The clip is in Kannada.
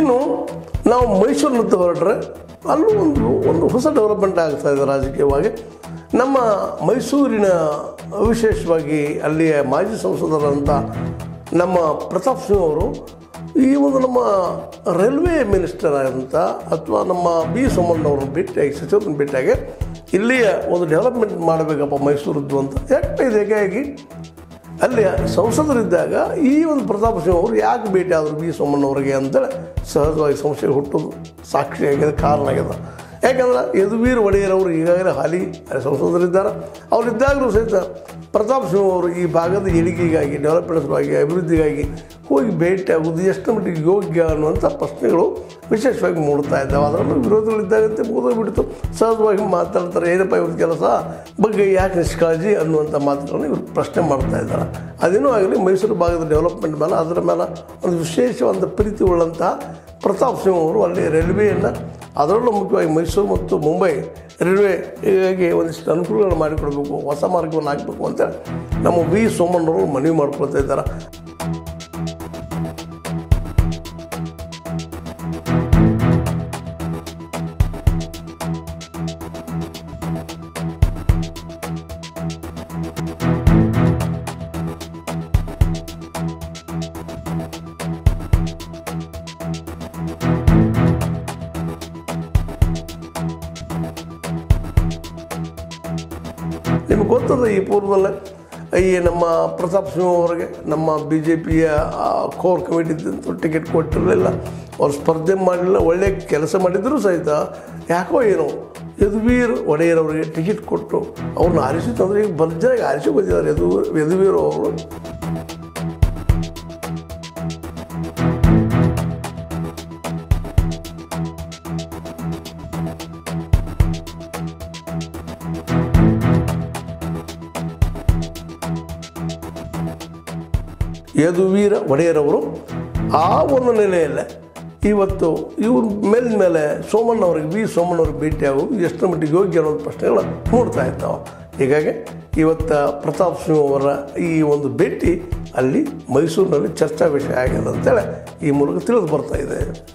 ಇನ್ನು ನಾವು ಮೈಸೂರಿನತ್ತ ಹೊರಟ್ರೆ ಅಲ್ಲೂ ಒಂದು ಒಂದು ಹೊಸ ಡೆವಲಪ್ಮೆಂಟ್ ಆಗ್ತಾ ಇದೆ ರಾಜಕೀಯವಾಗಿ ನಮ್ಮ ಮೈಸೂರಿನ ವಿಶೇಷವಾಗಿ ಅಲ್ಲಿಯ ಮಾಜಿ ಸಂಸದರಂಥ ನಮ್ಮ ಪ್ರತಾಪ್ ಸಿಂಹ ಅವರು ಈ ಒಂದು ನಮ್ಮ ರೈಲ್ವೆ ಮಿನಿಸ್ಟರ್ ಆದಂಥ ಅಥವಾ ನಮ್ಮ ಬಿ ಸೋಮಣ್ಣವ್ರನ್ನ ಭೇಟಿಯಾಗಿ ಸಚಿವರನ್ನ ಭೇಟಿಯಾಗಿ ಇಲ್ಲಿಯ ಒಂದು ಡೆವಲಪ್ಮೆಂಟ್ ಮಾಡಬೇಕಪ್ಪ ಮೈಸೂರದ್ದು ಅಂತ ಯಾಕೆ ಇದಕ್ಕಾಗಿ ಅಲ್ಲಿ ಸಂಸದರಿದ್ದಾಗ ಈ ಒಂದು ಪ್ರತಾಪ್ ಸಿಂಹ ಅವರು ಯಾಕೆ ಭೇಟಿ ಆದರು ಬಿ ಸೋಮಣ್ಣವ್ರಿಗೆ ಅಂತೇಳಿ ಸಹಜವಾಗಿ ಸಂಶಯ ಹುಟ್ಟೋದು ಸಾಕ್ಷಿಯಾಗಿದೆ ಕಾರಣ ಆಗಿದೆ ಯಾಕಂದ್ರೆ ಯದುವೀರ್ ಒಡೆಯರ್ ಅವರು ಈಗಾಗಲೇ ಹಾಲಿ ಸಂಸದರಿದ್ದಾರೆ ಅವರಿದ್ದಾಗಲೂ ಸಹಿತ ಪ್ರತಾಪ್ ಸಿಂಹ ಅವರು ಈ ಭಾಗದ ಏಳಿಗೆಗಾಗಿ ಡೆವಲಪ್ಮೆಂಟ್ ಸಲುವಾಗಿ ಅಭಿವೃದ್ಧಿಗಾಗಿ ಹೋಗಿ ಭೇಟಿ ಆಗೋದು ಎಷ್ಟು ಮಟ್ಟಿಗೆ ಯೋಗ್ಯ ಅನ್ನುವಂಥ ಪ್ರಶ್ನೆಗಳು ವಿಶೇಷವಾಗಿ ಮೂಡ್ತಾ ಇದ್ದಾವೆ ಅದರಲ್ಲೂ ವಿರೋಧಗಳಿದ್ದಾಗಂತೆ ಮುಗಿದೋಗ್ಬಿಡ್ತು ಸಹಜವಾಗಿ ಮಾತಾಡ್ತಾರೆ ಏನಪ್ಪ ಇವ್ರ ಕೆಲಸ ಬಗ್ಗೆ ಯಾಕೆ ನಿಷ್ಕಾಳಜಿ ಅನ್ನುವಂಥ ಮಾತುಗಳನ್ನು ಇವರು ಪ್ರಶ್ನೆ ಮಾಡ್ತಾ ಇದ್ದಾರೆ ಅದೇನೂ ಆಗಲಿ ಮೈಸೂರು ಭಾಗದ ಡೆವಲಪ್ಮೆಂಟ್ ಮೇಲೆ ಅದರ ಮೇಲೆ ಒಂದು ವಿಶೇಷವಾದ ಪ್ರೀತಿ ಉಳ್ಳಂತಹ ಪ್ರತಾಪ್ ಸಿಂಹ ಅವರು ಅಲ್ಲಿ ರೈಲ್ವೆಯನ್ನು ಅದರಲ್ಲೂ ಮುಖ್ಯವಾಗಿ ಮೈಸೂರು ಮತ್ತು ಮುಂಬೈ ರೈಲ್ವೆಗೆ ಒಂದಿಷ್ಟು ಅನುಕೂಲಗಳನ್ನು ಮಾಡಿಕೊಡ್ಬೇಕು ಹೊಸ ಮಾರ್ಗವನ್ನು ಹಾಕಬೇಕು ಅಂತೇಳಿ ನಮ್ಮ ವಿ ಸೋಮಣ್ಣವರು ಮನವಿ ಮಾಡ್ಕೊಳ್ತಾ ಇದ್ದಾರೆ ನಿಮ್ಗೆ ಗೊತ್ತದ ಈ ಪೂರ್ವದಲ್ಲೇ ಈ ನಮ್ಮ ಪ್ರತಾಪ್ ಸಿಂಹ ಅವರಿಗೆ ನಮ್ಮ ಬಿ ಜೆ ಪಿಯ ಕೋರ್ ಕಮಿಟಿದಂತೂ ಟಿಕೆಟ್ ಕೊಟ್ಟಿರಲಿಲ್ಲ ಅವ್ರು ಸ್ಪರ್ಧೆ ಮಾಡಲಿಲ್ಲ ಒಳ್ಳೆ ಕೆಲಸ ಮಾಡಿದರೂ ಸಹಿತ ಯಾಕೋ ಏನೋ ಯದುವೀರ್ ಒಡೆಯರ್ ಅವರಿಗೆ ಟಿಕೆಟ್ ಕೊಟ್ಟು ಅವ್ರನ್ನ ಆರಿಸಿತ್ತಂದ್ರೆ ಈಗ ಭರ್ಜರಿಯಾಗಿ ಆರಿಸಿ ಬಂದಿದ್ದಾರೆ ಯದು ಯದುವೀರ್ ಅವರು ಯದುವೀರ ಒಡೆಯರವರು ಆ ಒಂದು ನೆಲೆಯಲ್ಲೇ ಇವತ್ತು ಇವ್ರ ಮೇಲಿನ ಮೇಲೆ ಸೋಮಣ್ಣ ಅವ್ರಿಗೆ ವಿ ಸೋಮಣ್ಣ ಅವ್ರಿಗೆ ಭೇಟಿಯಾಗೋದು ಎಷ್ಟು ಮಟ್ಟಿಗೆ ಯೋಗ್ಯ ಅನ್ನೋದು ಪ್ರಶ್ನೆಗಳು ಮೂಡ್ತಾ ಇರ್ತಾವೆ ಹೀಗಾಗಿ ಇವತ್ತು ಪ್ರತಾಪ್ ಸಿಂಹ ಅವರ ಈ ಒಂದು ಭೇಟಿ ಅಲ್ಲಿ ಮೈಸೂರಿನಲ್ಲಿ ಚರ್ಚಾ ವಿಷಯ ಆಗ್ಯದ ಅಂತೇಳಿ ಈ ಮೂಲಕ ತಿಳಿದು ಬರ್ತಾ ಇದೆ